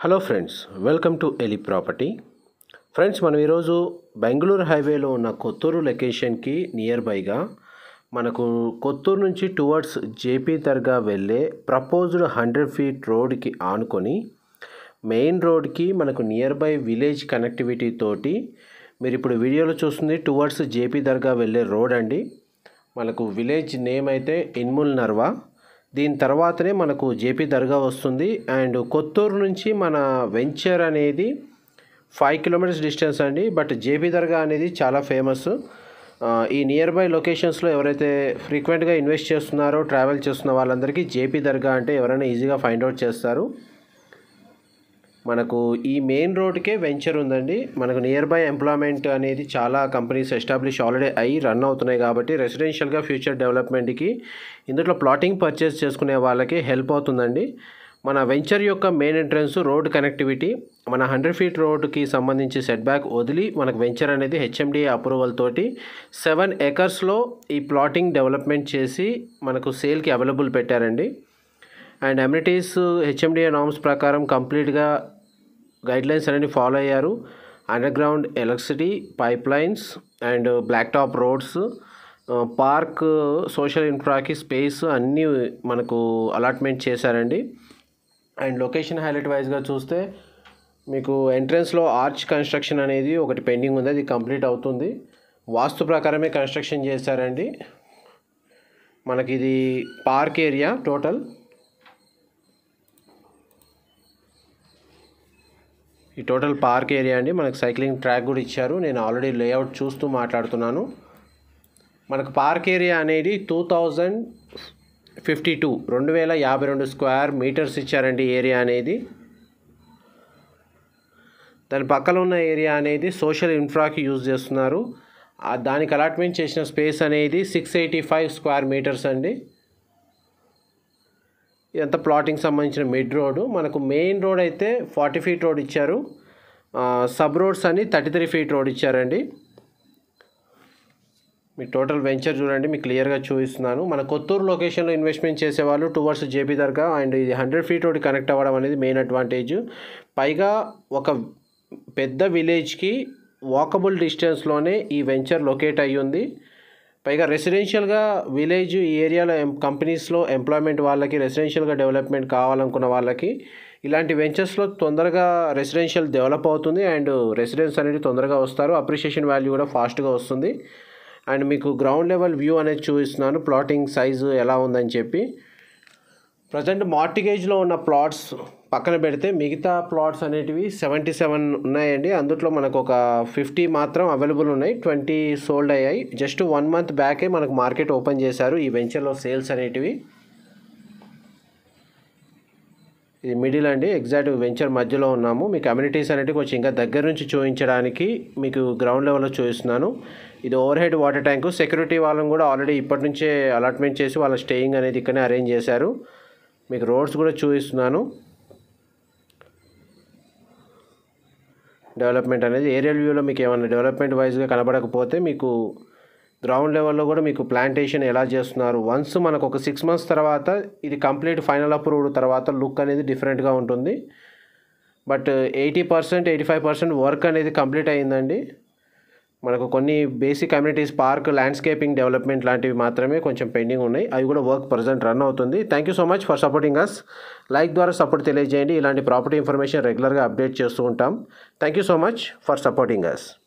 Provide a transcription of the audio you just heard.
hello friends welcome to Eli property friends మనం ఈరోజు బెంగళూరు హైవేలో ఉన్న కొత్తూరు లొకేషన్కి నియర్ బైగా మనకు కొత్తూరు నుంచి టువర్డ్స్ జేపీ దర్గా వెళ్ళే ప్రపోజ్డ్ హండ్రెడ్ ఫీట్ రోడ్కి ఆనుకొని మెయిన్ రోడ్కి మనకు నియర్ బై విలేజ్ కనెక్టివిటీ తోటి మీరు ఇప్పుడు వీడియోలో చూస్తుంది టువర్డ్స్ జేపీ దర్గా వెళ్ళే రోడ్ అండి మనకు విలేజ్ నేమ్ అయితే ఇన్ముల్ నర్వా దీని తర్వాతనే మనకు జేపీ దర్గా వస్తుంది అండ్ కొత్తూరు నుంచి మన వెంచర్ అనేది ఫైవ్ కిలోమీటర్స్ డిస్టెన్స్ అండి బట్ జేపీ దర్గా అనేది చాలా ఫేమస్ ఆ, ఈ నియర్ బై లొకేషన్స్లో ఎవరైతే ఫ్రీక్వెంట్గా ఇన్వెస్ట్ చేస్తున్నారో ట్రావెల్ చేస్తున్న వాళ్ళందరికీ జేపీ దర్గా అంటే ఎవరైనా ఈజీగా ఫైండ్ అవుట్ చేస్తారు మనకు ఈ మెయిన్ రోడ్కే వెంచర్ ఉందండి మనకు నియర్ బై ఎంప్లాయ్మెంట్ అనేది చాలా కంపెనీస్ ఎస్టాబ్లిష్ ఆల్రెడీ అయ్యి రన్ అవుతున్నాయి కాబట్టి రెసిడెన్షియల్గా ఫ్యూచర్ డెవలప్మెంట్కి ఇందులో ప్లాటింగ్ పర్చేస్ చేసుకునే వాళ్ళకి హెల్ప్ అవుతుందండి మన వెంచర్ యొక్క మెయిన్ ఎంట్రన్స్ రోడ్ కనెక్టివిటీ మన హండ్రెడ్ ఫీట్ రోడ్కి సంబంధించి సెట్ బ్యాక్ వదిలి మనకు వెంచర్ అనేది హెచ్ఎండిఏ అప్రూవల్ తోటి సెవెన్ ఎకర్స్లో ఈ ప్లాటింగ్ డెవలప్మెంట్ చేసి మనకు సేల్కి అవైలబుల్ పెట్టారండి అండ్ అమ్యూనిటీస్ హెచ్ఎండిఏ నామ్స్ ప్రకారం కంప్లీట్గా గైడ్లైన్స్ అనేవి ఫాలో అయ్యారు underground electricity pipelines and black top roads park social ఇన్ఫ్రాకి స్పేస్ అన్నీ మనకు అలాట్మెంట్ చేశారండి అండ్ లొకేషన్ హైలైట్ వైజ్గా చూస్తే మీకు ఎంట్రన్స్లో ఆర్చ్ కన్స్ట్రక్షన్ అనేది ఒకటి పెండింగ్ ఉంది అది కంప్లీట్ అవుతుంది వాస్తు ప్రకారమే కన్స్ట్రక్షన్ చేశారండి మనకి ఇది పార్క్ ఏరియా టోటల్ ఈ టోటల్ పార్క్ ఏరియా అండి మనకు సైక్లింగ్ ట్రాక్ కూడా ఇచ్చారు నేను ఆల్రెడీ లేఅవుట్ చూస్తూ మాట్లాడుతున్నాను మనకు పార్క్ ఏరియా అనేది టూ థౌజండ్ ఫిఫ్టీ టూ రెండు వేల యాభై రెండు స్క్వేర్ మీటర్స్ ఇచ్చారండి ఏరియా అనేది దాని పక్కన ఉన్న ఏరియా అనేది సోషల్ ఇన్ఫ్రాకి యూజ్ చేస్తున్నారు ఆ దానికి అలాట్మెంట్ చేసిన స్పేస్ అనేది six eighty five square metres అండి ఇదంతా ప్లాటింగ్ సంబంధించిన మిడ్ రోడ్ మనకు మెయిన్ రోడ్ అయితే ఫార్టీ ఫీట్ రోడ్ ఇచ్చారు సబ్ రోడ్స్ అని థర్టీ త్రీ ఫీట్ రోడ్ ఇచ్చారండి మీ టోటల్ వెంచర్ చూడండి మీకు క్లియర్గా చూపిస్తున్నాను మన కొత్తూరు లొకేషన్లో ఇన్వెస్ట్మెంట్ చేసేవాళ్ళు టువర్డ్స్ జేపీ దర్గా అండ్ ఇది హండ్రెడ్ ఫీట్ రోడ్ కనెక్ట్ అవ్వడం అనేది మెయిన్ అడ్వాంటేజ్ పైగా ఒక పెద్ద విలేజ్కి వాకబుల్ డిస్టెన్స్లోనే ఈ వెంచర్ లొకేట్ అయ్యి ఉంది పైగా రెసిడెన్షియల్గా విలేజ్ ఈ ఏరియాలో ఎం కంపెనీస్లో ఎంప్లాయ్మెంట్ వాళ్ళకి రెసిడెన్షియల్గా డెవలప్మెంట్ కావాలనుకున్న వాళ్ళకి ఇలాంటి వెంచర్స్లో తొందరగా రెసిడెన్షియల్ డెవలప్ అవుతుంది అండ్ రెసిడెన్స్ అనేది తొందరగా వస్తారు అప్రిషియేషన్ వాల్యూ కూడా ఫాస్ట్గా వస్తుంది అండ్ మీకు గ్రౌండ్ లెవెల్ వ్యూ అనేది చూపిస్తున్నాను ప్లాటింగ్ సైజు ఎలా ఉందని చెప్పి ప్రజెంట్ మార్టిగేజ్లో ఉన్న ప్లాట్స్ పక్కన పెడితే మిగతా ప్లాట్స్ అనేటివి సెవెంటీ సెవెన్ ఉన్నాయండి అందులో మనకు ఒక ఫిఫ్టీ మాత్రం అవైలబుల్ ఉన్నాయి ట్వంటీ సోల్డ్ అయ్యాయి జస్ట్ వన్ మంత్ బ్యాకే మనకు మార్కెట్ ఓపెన్ చేశారు ఈ వెంచర్లో సేల్స్ అనేటివి ఇది మిడిల్ అండి ఎగ్జాక్ట్ వెంచర్ మధ్యలో ఉన్నాము మీ కమ్యూనిటీస్ అనేటివి కొంచెం ఇంకా దగ్గర నుంచి చూపించడానికి మీకు గ్రౌండ్ లెవెల్లో చూపిస్తున్నాను ఇది overhead water tank security వాళ్ళని కూడా ఆల్రెడీ ఇప్పటి నుంచే అలాట్మెంట్ చేసి వాళ్ళ స్టేయింగ్ అనేది ఇక్కడనే అరేంజ్ చేశారు మీకు రోడ్స్ కూడా చూపిస్తున్నాను డెవలప్మెంట్ అనేది ఏరియల్ వ్యూలో మీకు ఏమైనా డెవలప్మెంట్ వైజ్గా కనబడకపోతే మీకు గ్రౌండ్ లెవెల్లో కూడా మీకు ప్లాంటేషన్ ఎలా చేస్తున్నారు వన్స్ మనకు ఒక సిక్స్ మంత్స్ తర్వాత ఇది కంప్లీట్ ఫైనల్ అప్రూవ్డ్ తర్వాత లుక్ అనేది డిఫరెంట్గా ఉంటుంది but eighty percent eighty five percent work అనేది కంప్లీట్ అయ్యిందండి మనకు కొన్ని basic communities park landscaping development లాంటివి మాత్రమే కొంచెం పెండింగ్ ఉన్నాయి అవి కూడా వర్క్ ప్రజెంట్ రన్ అవుతుంది thank you so much for supporting us like ద్వారా సపోర్ట్ తెలియజేయండి ఇలాంటి ప్రాపర్టీ ఇన్ఫర్మేషన్ రెగ్యులర్గా అప్డేట్ చేస్తూ ఉంటాం thank you so much for supporting us